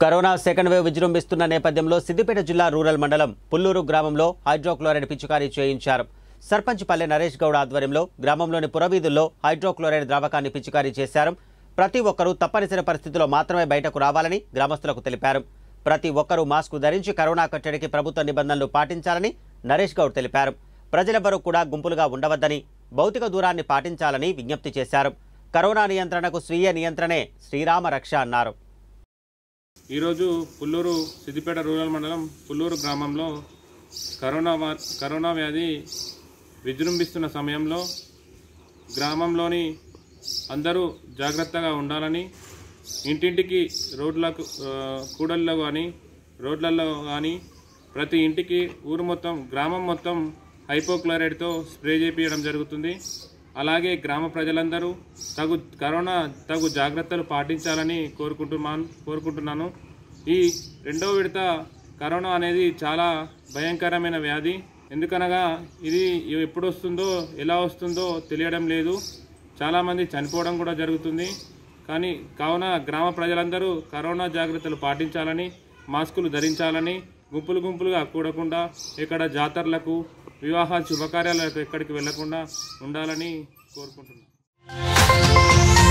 corona second wave విజృంభిస్తున్న నేపథ్యంలో సిద్దిపేట జిల్లా రూరల్ మండలం పుల్లూరు గ్రామంలో హైడ్రోక్లోరైడ్ పిచికారీ చేయించారు సర్పంచ్ పల్లె నరేష్ గౌడ్ ఆధ్వర్యంలో గ్రామంలోని పురవీధుల్లో హైడ్రోక్లోరైడ్ ద్రావకాన్ని పిచికారీ చేశారు ప్రతి ఒక్కరూ తప్పనిసరి పరిస్థితుల్లో మాత్రమే బయటకు రావాలని గ్రామస్తులకు తెలిపారు ప్రతి ఒక్కరూ మాస్కు ధరించి కరోనా కట్టడికి ప్రభుత్వ నిబంధనలు పాటించాలని నరేష్ గౌడ్ తెలిపారు ప్రజలెవ్వరూ కూడా గుంపులుగా ఉండవద్దని భౌతిక దూరాన్ని పాటించాలని విజ్ఞప్తి చేశారు కరోనా నియంత్రణకు స్వీయ నియంత్రణే శ్రీరామ రక్ష అన్నారు ఈరోజు పుల్లూరు సిద్దిపేట రూరల్ మండలం పుల్లూరు గ్రామంలో కరోనా వా- కరోనా వ్యాధి విజృంభిస్తున్న సమయంలో గ్రామంలోని అందరూ జాగ్రత్తగా ఉండాలని ఇంటింటికి రోడ్లకు ఆ, కూడల్లో కానీ రోడ్లలో కానీ ప్రతి ఇంటికి ఊరు మొత్తం గ్రామం మొత్తం హైపోక్లోరైడ్తో స్ప్రే చేపించడం జరుగుతుంది అలాగే గ్రామ ప్రజలందరూ తగు కరోనా తగు జాగ్రత్తలు పాటించాలని కోరుకుంటున్నాను కోరుకుంటున్నాను ఈ రెండో విడత కరోనా అనేది చాలా భయంకరమైన వ్యాధి ఎందుకనగా ఇది ఎప్పుడు వస్తుందో ఎలా వస్తుందో తెలియడం లేదు చాలామంది చనిపోవడం కూడా జరుగుతుంది కానీ కావున గ్రామ ప్రజలందరూ కరోనా జాగ్రత్తలు పాటించాలని మాస్కులు ధరించాలని గుంపులు గుంపులుగా కూడకుండా ఇక్కడ జాతరలకు వివాహాలు శుభకార్యాలకు ఎక్కడికి వెళ్లకుండా ఉండాలని కోరుకుంటున్నాను